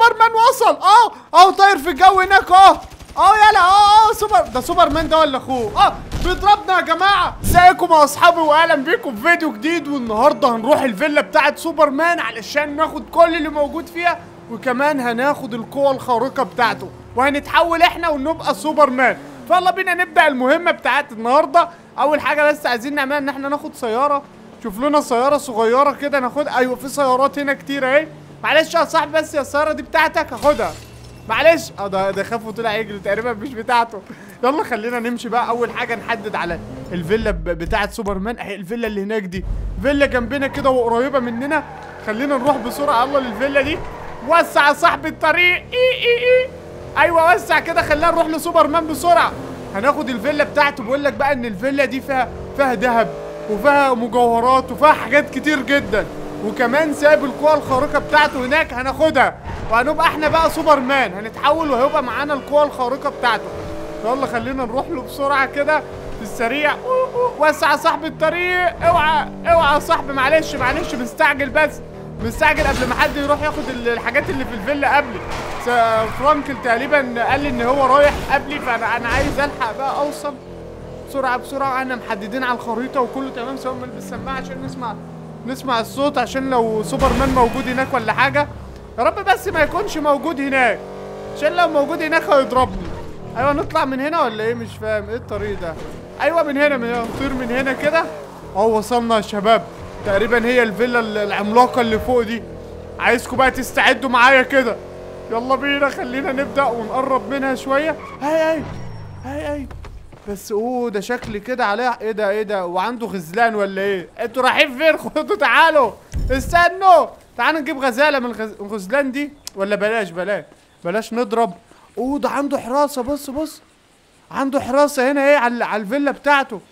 سوبر مان وصل اه اه طاير في الجو هناك اه اه يلا اه اه سوبر ده سوبر مان ده ولا اخوه اه بيضربنا يا جماعه ازيكم يا اصحابي واهلا بيكم في فيديو جديد والنهارده هنروح الفيلا بتاعت سوبر مان علشان ناخد كل اللي موجود فيها وكمان هناخد القوة الخارقة بتاعته وهنتحول احنا ونبقى سوبر مان فيلا بينا نبدأ المهمة بتاعت النهاردة أول حاجة بس عايزين نعملها إن احنا ناخد سيارة شوف لنا سيارة صغيرة كده ناخد أيوة في سيارات هنا كتير أهي معلش يا صاحبي بس يا السيارة دي بتاعتك هاخدها معلش اه ده ده خاف وطلع يجري تقريبا مش بتاعته يلا خلينا نمشي بقى اول حاجه نحدد على الفيلا ب- بتاعه سوبرمان اهي الفيلا اللي هناك دي فيلا جنبنا كده وقريبه مننا خلينا نروح بسرعه يلا للفيلا دي وسع يا صاحبي الطريق اي اي اي ايوه وسع كده خلينا نروح لسوبرمان بسرعه هناخد الفيلا بتاعته بيقول لك بقى ان الفيلا دي فيها فيها ذهب وفيها مجوهرات وفيها حاجات كتير جدا وكمان سايب القوة الخارقة بتاعته هناك هناخدها وهنبقى احنا بقى سوبرمان هنتحول وهيبقى معانا القوة الخارقة بتاعته يلا خلينا نروح له بسرعة كده في السريع أوه أوه. وسع يا صاحبي الطريق اوعى اوعى يا صاحبي معلش معلش مستعجل بس مستعجل قبل ما حد يروح ياخد ال- الحاجات اللي في الفيلا قبلي س- فرانكل تقريبا قال لي ان هو رايح قبلي فانا انا عايز الحق بقى اوصل بسرعة بسرعة احنا محددين على الخريطة وكله تمام سواء نلبس سماعة عشان نسمع نسمع الصوت عشان لو سوبرمان موجود هناك ولا حاجة يا رب بس ما يكونش موجود هناك عشان لو موجود هناك هيضربني ايوه نطلع من هنا ولا ايه مش فاهم ايه الطريق ده ايوه من هنا من هنا نطير من هنا كده اهو وصلنا يا شباب تقريبا هي الفيلا ال- العملاقة اللي فوق دي عايزكم بقى تستعدوا معايا كده يلا بينا خلينا نبدأ ونقرب منها شوية هاي هاي هاي هاي بس اوه ده شكل كده عليه ايه ده ايه ده وعنده غزلان ولا ايه انتوا رايحين فين خدوا تعالوا استنوا تعالوا نجيب غزاله من الغز- الغزلان دي ولا بلاش بلاش بلاش نضرب اوه ده عنده حراسه بص بص عنده حراسه هنا ايه على على الفيلا بتاعته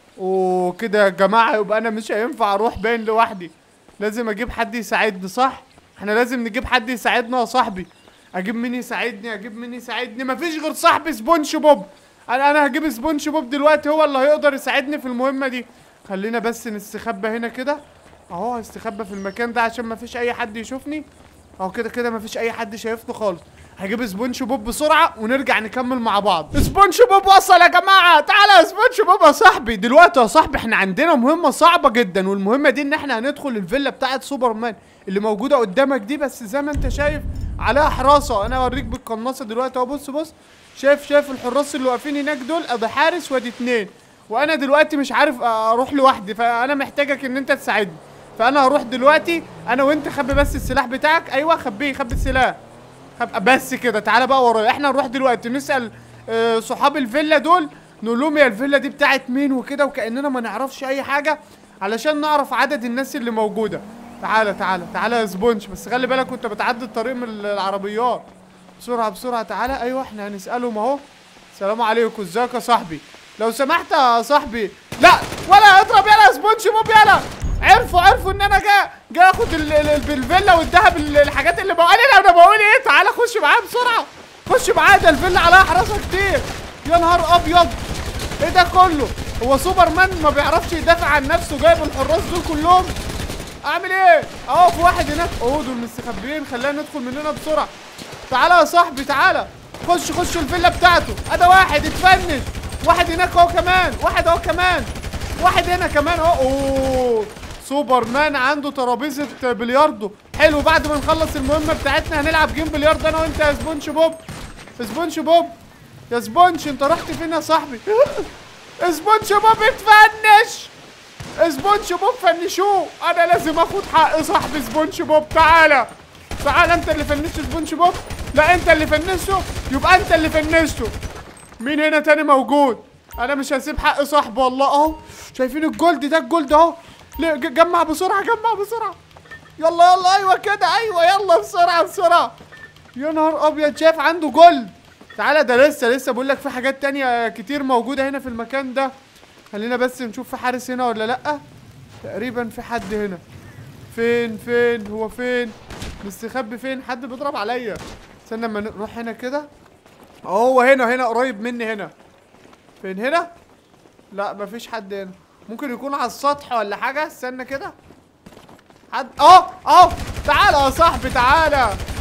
اوه كده يا جماعه يبقى انا مش هينفع اروح باين لوحدي لازم اجيب حد يساعدني صح احنا لازم نجيب حد يساعدنا يا صاحبي اجيب مين يساعدني اجيب مين يساعدني مفيش غير صاحبي سبونج بوب انا انا هجيب سبونج بوب دلوقتي هو اللي هيقدر يساعدني في المهمه دي خلينا بس نستخبى هنا كده اهو هستخبى في المكان ده عشان مفيش اي حد يشوفني اهو كده كده مفيش اي حد شايفني خالص هجيب سبونج بوب بسرعه ونرجع نكمل مع بعض سبونج بوب وصل يا جماعه تعالى يا سبونج بوب يا صاحبي دلوقتي يا صاحبي احنا عندنا مهمه صعبه جدا والمهمه دي ان احنا هندخل الفيلا بتاعه سوبرمان اللي موجوده قدامك دي بس زي ما انت شايف عليها حراسه انا اوريك بالقناصه دلوقتي اهو بص بص شايف شايف الحراس اللي واقفين هناك دول ادي حارس وادي اتنين وانا دلوقتي مش عارف اروح لوحدي فانا محتاجك ان انت تساعدني فانا هروح دلوقتي انا وانت خبي بس السلاح بتاعك ايوه خبيه خبي السلاح خب... بس كده تعالى بقى ورايا احنا نروح دلوقتي نسال آه، صحاب الفيلا دول نقول لهم يا الفيلا دي بتاعت مين وكده وكاننا ما نعرفش اي حاجه علشان نعرف عدد الناس اللي موجوده تعالى تعالى تعالى يا سبونج بس خلي بالك وانت بتعدي الطريق من العربيات بسرعه بسرعه تعالى ايوه احنا هنسالهم اهو السلام عليكم ازيك يا صاحبي لو سمحت يا صاحبي لا ولا اضرب يلا يا سبونج بوب يلا عرفوا عرفوا ان انا جاي جاي اخد ال- ال- بالفيلا والذهب ال- الحاجات اللي بقول انا انا بقول ايه تعالى خش معايا بسرعه خش معايا ده الفيلا عليها حراسه كتير يا نهار ابيض ايه ده كله هو سوبرمان ما بيعرفش يدافع عن نفسه جايب الحراس دول كلهم اعمل ايه اهو في واحد هناك اوه دول مستخبيين خلينا ندخل من هنا بسرعه تعالى يا صاحبي تعالى خش خش الفيلا بتاعته ادي واحد اتفنش واحد هناك اهو كمان واحد اهو كمان واحد هنا كمان اهو اوه سوبرمان عنده ترابيزه بلياردو حلو بعد ما نخلص المهمه بتاعتنا هنلعب جيم بلياردو انا وانت يا سبونج بوب سبونج بوب يا سبونج انت رحت فين يا صاحبي سبونج بوب اتفنش سبونج بوب فنشوه انا لازم اخد حق صاحبي سبونج بوب تعالى تعالى انت اللي فنشت سبونج بوب لا انت اللي فنشته يبقى انت اللي فنشته مين هنا تاني موجود انا مش هسيب حق صاحبي والله اهو شايفين الجولد ده الجولد اهو ليه؟ ج- جمع بسرعه جمع بسرعه يلا يلا ايوه كده ايوه يلا بسرعه بسرعه يا نهار ابيض شايف عنده جولد تعالى ده لسه لسه بقول لك في حاجات تانية كتير موجوده هنا في المكان ده خلينا بس نشوف في حارس هنا ولا لا تقريبا في حد هنا فين فين هو فين مستخبي فين حد بيضرب عليا استنى اما نروح هنا كده هو هنا هنا قريب مني هنا فين هنا لا مفيش حد هنا ممكن يكون على السطح ولا حاجه استنى كده حد اه اه تعالى يا صاحبي تعالى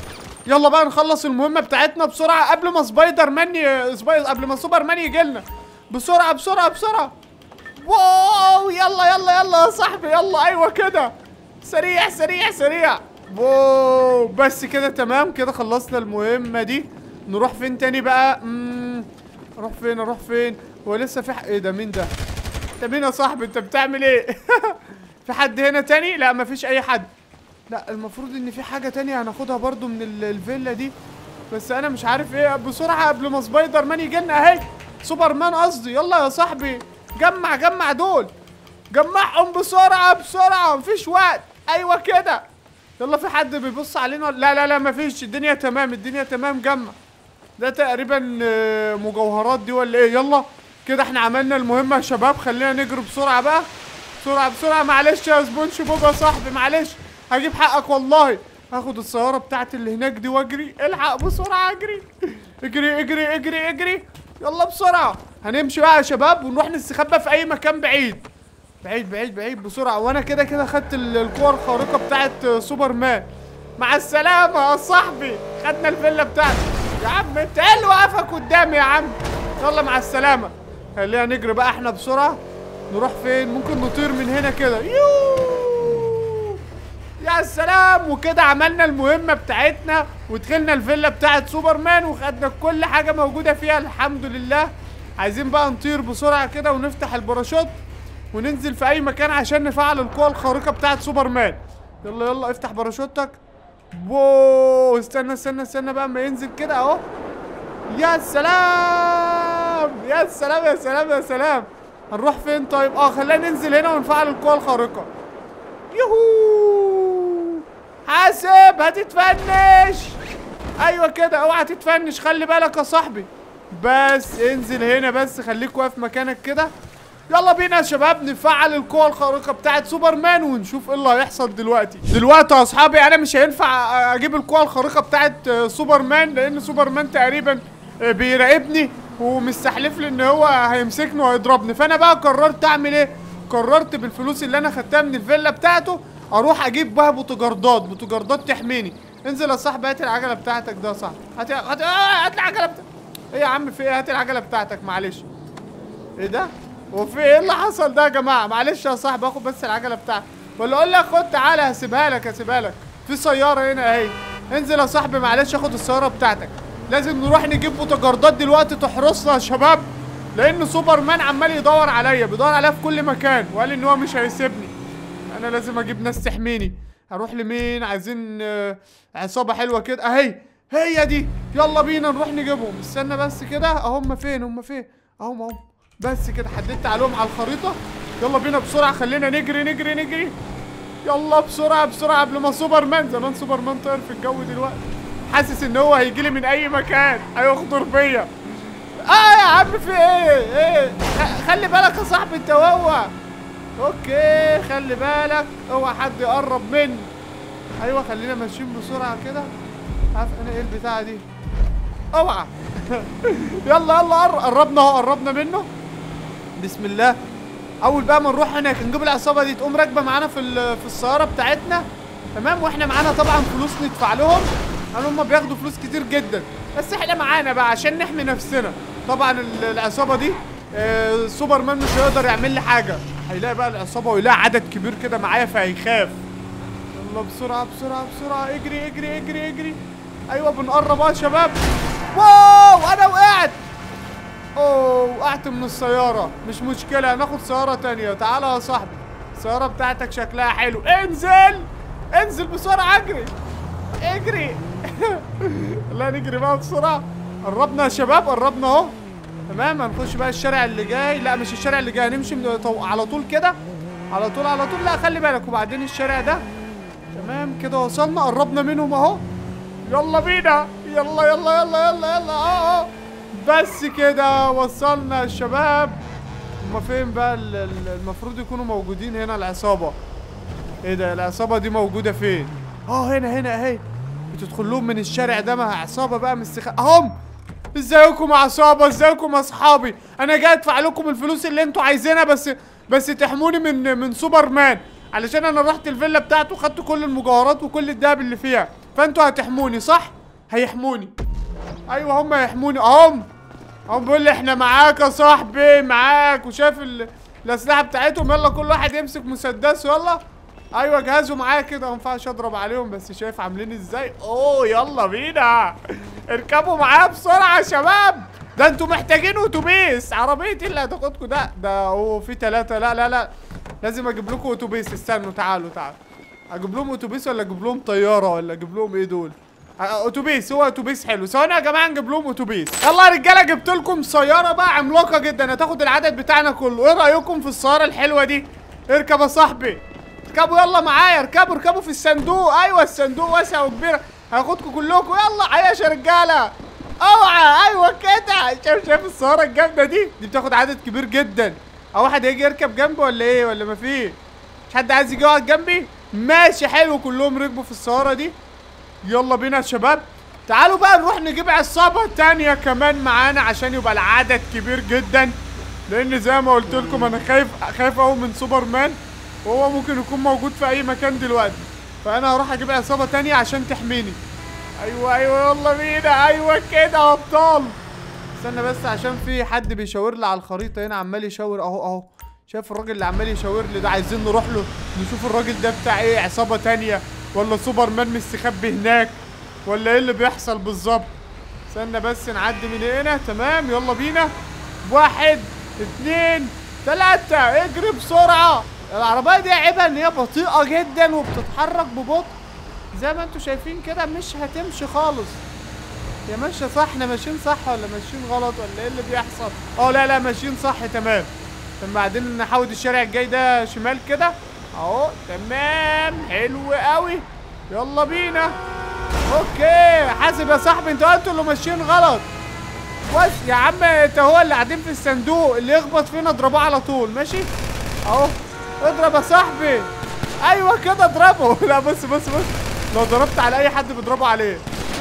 يلا بقى نخلص المهمه بتاعتنا بسرعه قبل ما سبايدر مان ي... سباي... قبل ما سوبر مان يجي لنا بسرعه بسرعه بسرعه واو يلا يلا يلا يا صاحبي يلا ايوه كده سريع سريع سريع واو بس كده تمام كده خلصنا المهمه دي نروح فين تاني بقى مم. اروح فين اروح فين هو لسه في ح... ايه ده مين ده انت مين يا صاحبي انت بتعمل ايه في حد هنا تاني لا مفيش اي حد لا المفروض ان في حاجه تانية هناخدها برضو من ال- الفيلا دي بس انا مش عارف ايه بسرعه قبل ما سبايدر مان يجي لنا اهي سوبر مان قصدي يلا يا صاحبي جمع جمع دول جمعهم بسرعه بسرعه مفيش وقت ايوه كده يلا في حد بيبص علينا ولا- لا لا لا مفيش الدنيا تمام الدنيا تمام جمع ده تقريبا آه، مجوهرات دي ولا ايه يلا كده احنا عملنا المهمة يا شباب خلينا نجري بسرعة بقى بسرعة بسرعة معلش يا سبونش بوب يا صاحبي معلش هجيب حقك والله هاخد السيارة بتاعتي اللي هناك دي واجري الحق بسرعة اجري اجري اجري اجري اجري يلا بسرعة هنمشي بقى يا شباب ونروح نستخبى في اي مكان بعيد بعيد بعيد بعيد بسرعة وانا كده كده خدت ال- القوة الخارقة بتاعت آه، سوبر مان مع السلامة يا صاحبي خدنا الفيلا بتاعتي يا عم انت ايه اللي وقفك قدامي يا عم يلا مع السلامة خلينا نجري بقى احنا بسرعة نروح فين ممكن نطير من هنا كده يوه يا سلام وكده عملنا المهمة بتاعتنا ودخلنا الفيلا بتاعت سوبرمان وخدنا كل حاجة موجودة فيها الحمد لله عايزين بقى نطير بسرعة كده ونفتح الباراشوت وننزل في أي مكان عشان نفعل القوة الخارقة بتاعت سوبرمان يلا يلا افتح باراشوتك واو استنى استنى استنى بقى ما ينزل كده اهو يا سلام يا سلام يا سلام يا سلام هنروح فين طيب اه خلينا ننزل هنا ونفعل القوة الخارقة يهو حاسب هتتفنش ايوه كده اوعى تتفنش خلي بالك يا صاحبي بس انزل هنا بس خليك واقف مكانك كده يلا بينا يا شباب نفعل القوة الخارقة بتاعت سوبرمان ونشوف ايه اللي هيحصل دلوقتي دلوقتي يا اصحابي انا مش هينفع اجيب القوة الخارقة بتاعت آه، سوبرمان لان سوبرمان تقريبا آه، بيراقبني ومستحلف لي ان هو هيمسكني وهيضربني فانا بقى قررت اعمل ايه قررت بالفلوس اللي انا خدتها من الفيلا بتاعته اروح اجيب بقى بوتوجاردات بوتوجاردات تحميني انزل يا صاحبي هات العجله بتاعتك ده يا صاحبي هات هات آه، هات العجله بتاعتك ايه يا عم في ايه هات العجله بتاعتك معلش ايه ده هو في ايه اللي حصل ده يا جماعه معلش يا صاحبي اخد بس العجله بتاعتك ولا اقول لك خد تعالى هسيبها لك هسيبها لك في سياره هنا اهي انزل يا صاحبي معلش اخد السياره بتاعتك لازم نروح نجيب بوتوجاردات دلوقتي تحرسنا يا شباب لان سوبرمان عمال يدور عليا بيدور عليا في كل مكان وقال ان هو مش هيسيبني انا لازم اجيب ناس تحميني هروح لمين عايزين آه، عصابه حلوه كده اهي هي دي يلا بينا نروح نجيبهم استنى بس كده اهم فين هم فين اهم اهم بس كده حددت عليهم على الخريطه يلا بينا بسرعه خلينا نجري نجري نجري يلا بسرعه بسرعه قبل ما سوبرمان زمان سوبرمان طاير في الجو دلوقتي حاسس ان هو هيجي لي من اي مكان هيخطر بيا اه يا عم في ايه ايه خ- خلي بالك يا صاحبي انت وهو اوكي خلي بالك اوعى حد يقرب مني ايوه خلينا ماشيين بسرعه كده عارف انا ايه البتاعه دي اوعى يلا يلا قر- قربنا اهو قربنا منه بسم الله اول بقى ما نروح هناك نجيب العصابه دي تقوم راكبه معانا في ال- في السياره بتاعتنا تمام واحنا معانا طبعا فلوس ندفع لهم لان هم بياخدوا فلوس كتير جدا بس احنا معانا بقى عشان نحمي نفسنا طبعا ال- العصابه دي آه سوبرمان مش هيقدر يعمل لي حاجه هيلاقي بقى العصابه ويلاقي عدد كبير كده معايا فهيخاف يلا بسرعه بسرعه بسرعه اجري اجري اجري اجري ايوه بنقرب اهو يا شباب واو انا وقعت اوه وقعت من السيارة مش مشكلة هناخد سيارة تانية تعالى يا صاحبي السيارة بتاعتك شكلها حلو انزل انزل بسرعة اجري اجري لا نجري بقى بسرعة قربنا يا شباب قربنا اهو تمام هنخش بقى الشارع اللي جاي لا مش الشارع اللي جاي هنمشي من طو... على طول كده على طول على طول لا خلي بالك وبعدين الشارع ده تمام كده وصلنا قربنا منهم اهو يلا بينا يلا يلا يلا يلا يلا اه اه بس كده وصلنا يا شباب هما فين بقى ال- ال- المفروض يكونوا موجودين هنا العصابة ايه ده العصابة دي موجودة فين اه هنا هنا اهي بتدخل لهم من الشارع ده مع عصابة بقى مستخ اهم ازيكم يا عصابة ازيكم يا اصحابي انا جاي ادفع لكم الفلوس اللي انتوا عايزينها بس بس تحموني من من سوبرمان علشان انا رحت الفيلا بتاعته خدت كل المجوهرات وكل الدهب اللي فيها فانتوا هتحموني صح هيحموني ايوه هم هيحموني هم هم بيقول لي احنا معاك يا صاحبي معاك وشايف ال... الاسلحه بتاعتهم يلا كل واحد يمسك مسدسه يلا ايوه جهزوا معايا كده ما ينفعش اضرب عليهم بس شايف عاملين ازاي اوه يلا بينا اركبوا معايا بسرعه يا شباب ده انتوا محتاجين اتوبيس عربيه اللي هتاخدكم ده ده اوه في ثلاثه لا لا لا لازم اجيب لكم اتوبيس استنوا تعالوا تعالوا اجيب لهم اتوبيس ولا اجيب لهم طياره ولا اجيب لهم ايه دول آه، اتوبيس هو اتوبيس حلو ثواني يا جماعه نجيب لهم اتوبيس يلا يا رجاله جبت لكم سياره بقى عملاقه جدا هتاخد العدد بتاعنا كله ايه رايكم في السياره الحلوه دي اركب يا صاحبي اركبوا يلا معايا اركبوا اركبوا في الصندوق ايوه الصندوق واسع وكبير هاخدكم كلكم يلا عايش يا رجاله اوعى ايوه كده شايف شايف السياره الجامده دي دي بتاخد عدد كبير جدا او واحد هيجي يركب جنبي ولا ايه ولا مفيش مش حد عايز يجي يقعد جنبي ماشي حلو كلهم ركبوا في السياره دي يلا بينا يا شباب تعالوا بقى نروح نجيب عصابة تانية كمان معانا عشان يبقى العدد كبير جدا لان زي ما قلت لكم انا خايف خايف قوي من سوبرمان وهو ممكن يكون موجود في اي مكان دلوقتي فانا هروح اجيب عصابة تانية عشان تحميني ايوه ايوه يلا بينا ايوه كده يا ابطال استنى بس عشان في حد بيشاور لي على الخريطة هنا عمال يشاور اهو اهو شايف الراجل اللي عمال يشاور لي ده عايزين نروح له نشوف الراجل ده بتاع ايه عصابة تانية ولا سوبرمان مستخبي هناك ولا ايه اللي بيحصل بالظبط استنى بس نعدي من هنا تمام يلا بينا واحد اتنين تلاتة اجري بسرعة العربية دي عيبها ان هي بطيئة جدا وبتتحرك ببطء زي ما انتوا شايفين كده مش هتمشي خالص يا ماشية صح احنا ماشيين صح ولا ماشيين غلط ولا ايه اللي بيحصل اه لا لا ماشيين صح تمام طب بعدين نحاول الشارع الجاي ده شمال كده اهو تمام حلو قوي يلا بينا اوكي حاسب يا صاحبي انتوا انتوا اللي ماشيين غلط بس يا عم انت هو اللي قاعدين في الصندوق اللي يخبط فينا اضربوه على طول ماشي اهو اضرب يا صاحبي ايوه كده اضربه لا بص بص بص لو ضربت على اي حد بيضربوا عليه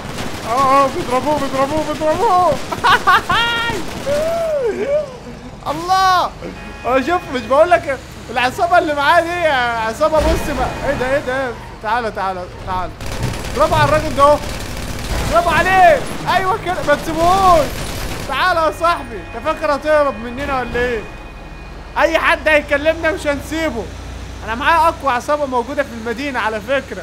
اه اه بيضربوه بيضربوه بيضربوه الله اه شوف مش بقول لك العصابه اللي معاه دي عصابه بص بقى ايه ده ايه ده تعالى تعالى تعالى اضربوا على الراجل ده اهو اضربوا عليه ايوه كده ما تسيبوهوش تعالى يا صاحبي انت فاكر هتهرب مننا ولا ايه اي حد هيكلمنا مش هنسيبه انا معايا اقوى عصابه موجوده في المدينه على فكره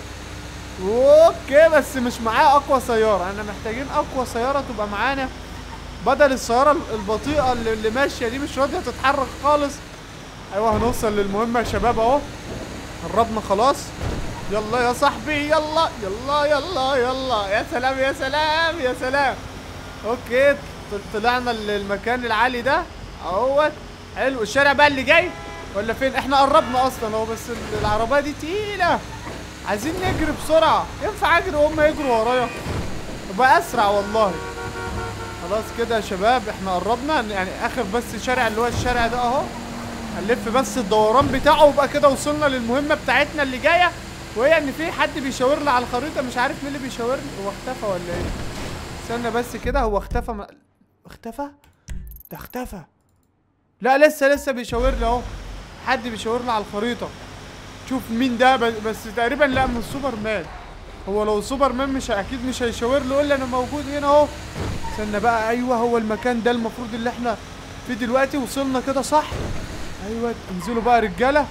اوكي بس مش معايا اقوى سياره احنا محتاجين اقوى سياره تبقى معانا بدل السياره البطيئه اللي, اللي ماشيه دي مش راضيه تتحرك خالص ايوه هنوصل للمهمه يا شباب اهو قربنا خلاص يلا يا صاحبي يلا يلا يلا يلا يا سلام يا سلام يا سلام اوكي ط- طلعنا للمكان العالي ده اهوت حلو الشارع بقى اللي جاي ولا فين احنا قربنا اصلا اهو بس ال- العربيه دي تقيله عايزين نجري بسرعه ينفع اجري وهم يجروا ورايا يبقى اسرع والله خلاص كده يا شباب احنا قربنا يعني اخر بس الشارع اللي هو الشارع ده اهو هنلف بس الدوران بتاعه ويبقى كده وصلنا للمهمه بتاعتنا اللي جايه وهي ان في حد بيشاور لي على الخريطه مش عارف مين اللي بيشاور لي هو اختفى ولا ايه استنى بس كده هو اختفى ما... اختفى ده اختفى لا لسه لسه بيشاور لي اهو حد بيشاور لي على الخريطه شوف مين ده بس, بس تقريبا لا مش سوبرمان هو لو سوبرمان مش اكيد مش هيشاور لي يقول لي انا موجود هنا اهو استنى بقى ايوه هو المكان ده المفروض اللي احنا فيه دلوقتي وصلنا كده صح ايوه انزلوا بقى رجاله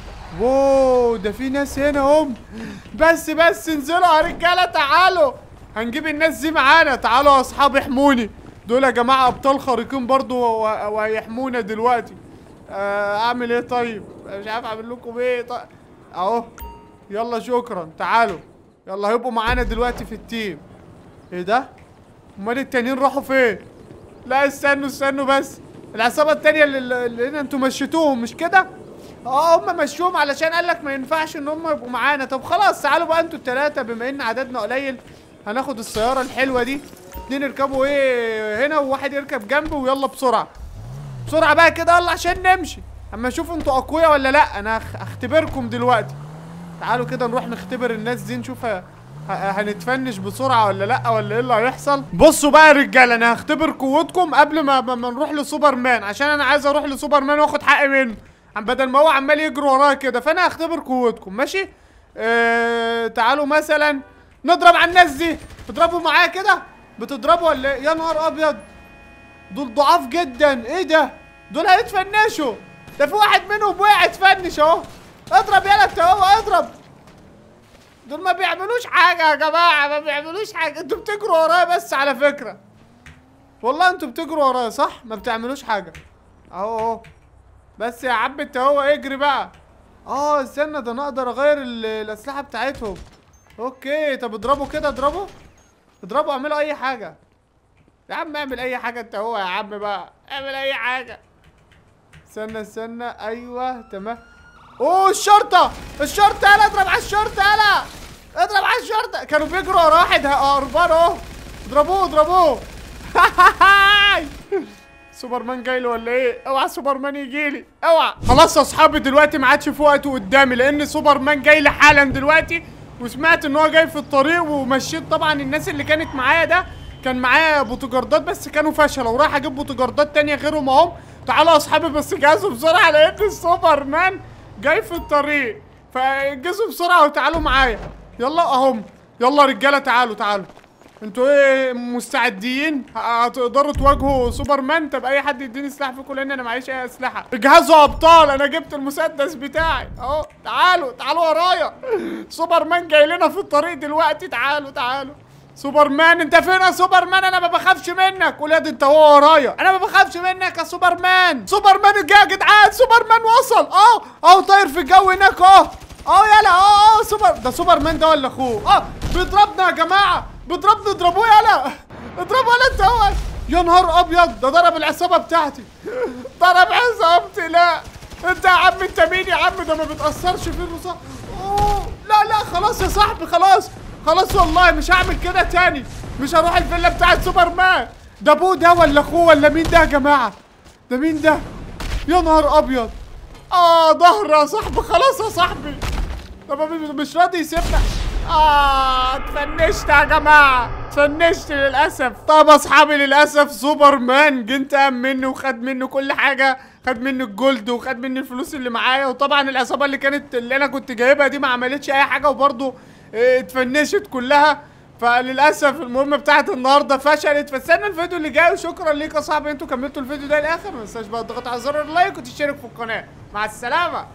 واو ده في ناس هنا هم بس بس انزلوا يا رجاله تعالوا هنجيب الناس دي معانا تعالوا يا اصحابي احموني دول يا جماعه ابطال خارقين برضو و- وهيحمونا دلوقتي آه، اعمل ايه طيب مش عارف اعمل لكم ايه طيب اهو يلا شكرا تعالوا يلا هيبقوا معانا دلوقتي في التيم ايه ده امال التانيين راحوا فين لا استنوا استنوا بس العصابه التانيه اللي, اللي هنا انتوا مشيتوهم مش كده اه هم مشوهم علشان قال لك ما ينفعش ان هم يبقوا معانا طب خلاص تعالوا بقى انتوا التلاته بما ان عددنا قليل هناخد السياره الحلوه دي اتنين يركبوا ايه هنا وواحد يركب جنبه ويلا بسرعه بسرعه بقى كده يلا عشان نمشي اما اشوف انتوا اقوياء ولا لا انا هخ- هختبركم دلوقتي تعالوا كده نروح نختبر الناس دي نشوف ه- ه- هنتفنش بسرعه ولا لا ولا ايه اللي هيحصل بصوا بقى يا رجاله انا هختبر قوتكم قبل ما ما ما نروح لسوبرمان عشان انا عايز اروح لسوبرمان واخد حقي منه عم بدل ما هو عمال يجري ورايا كده فانا هختبر قوتكم ماشي آه تعالوا مثلا نضرب على الناس دي اضربوا معايا كده بتضربوا ولا ايه يا نهار ابيض دول ضعاف جدا ايه ده دول هيتفنشوا ده في واحد منهم وقع اتفنش اهو اضرب يلا انت هو اضرب دول ما بيعملوش حاجة يا جماعة ما بيعملوش حاجة انتوا بتجروا ورايا بس على فكرة والله انتوا بتجروا ورايا صح ما بتعملوش حاجة اهو اهو بس يا عم انت هو اجري بقى اه استنى ده انا اقدر اغير ال- الاسلحة بتاعتهم اوكي طب اضربوا كده اضربوا اضربوا اعملوا اي حاجة يا عم اعمل اي حاجة انت هو يا عم بقى اعمل اي حاجة استنى استنى ايوه تمام اوه الشرطة الشرطة يلا اضرب على الشرطة يلا اضرب على الشرطة كانوا بيجروا ورا واحد هربان اهو اضربوه اضربوه سوبرمان جاي له ولا ايه؟ اوعى سوبرمان يجي لي اوعى خلاص يا اصحابي دلوقتي ما عادش في وقت قدامي لان سوبرمان جاي لي حالا دلوقتي وسمعت ان هو جاي في الطريق ومشيت طبعا الناس اللي كانت معايا ده كان معايا بوتوجاردات بس كانوا فشلوا وراح اجيب بوتوجاردات تانية غيرهم اهم تعالوا يا اصحابي بس جهزوا بسرعه لان السوبرمان جاي في الطريق فانجزوا بسرعه وتعالوا معايا يلا اهم يلا رجاله تعالوا تعالوا انتوا ايه مستعدين ه- هتقدروا تواجهوا سوبرمان طب اي حد يديني سلاح فيكم لان انا معيش اي اسلحه اجهزوا ابطال انا جبت المسدس بتاعي اهو تعالوا تعالوا ورايا سوبرمان جاي لنا في الطريق دلوقتي تعالوا تعالوا سوبرمان انت فين يا سوبرمان انا ما بخافش منك قول يا دي انت هو ورايا انا ما بخافش منك يا سوبرمان سوبرمان جه يا جدعان سوبرمان وصل اه اه طاير في الجو هناك اه اه يلا اه اه سوبر ده سوبرمان ده ولا اخوه اه بيضربنا يا جماعه بيضربنا اضربوه يلا اضربوا يلا انت هو يا نهار ابيض ده ضرب العصابه بتاعتي ضرب عصابتي لا انت يا عم انت مين يا عم ده ما بتاثرش فيه المصاب اوه لا لا خلاص يا صاحبي خلاص خلاص والله مش هعمل كده تاني مش هروح الفيلا بتاعت سوبرمان ده ابوه ده ولا اخوه ولا مين ده يا جماعه ده مين ده يا نهار ابيض اه ظهر يا صاحبي خلاص يا صاحبي طب مش راضي يسيبنا اه اتفنشت يا جماعه اتفنشت للاسف طب اصحابي للاسف سوبرمان جه انتقم مني وخد منه كل حاجه خد مني الجولد وخد مني الفلوس اللي معايا وطبعا العصابه اللي كانت اللي انا كنت جايبها دي ما عملتش اي حاجه وبرضه اه، اتفنشت كلها فللاسف المهمه بتاعت النهارده فشلت فاستنى الفيديو اللي جاي وشكرا ليك يا صاحبي انتوا كملتوا الفيديو ده للاخر ما تنساش بقى تضغط على زر اللايك وتشترك في القناه مع السلامه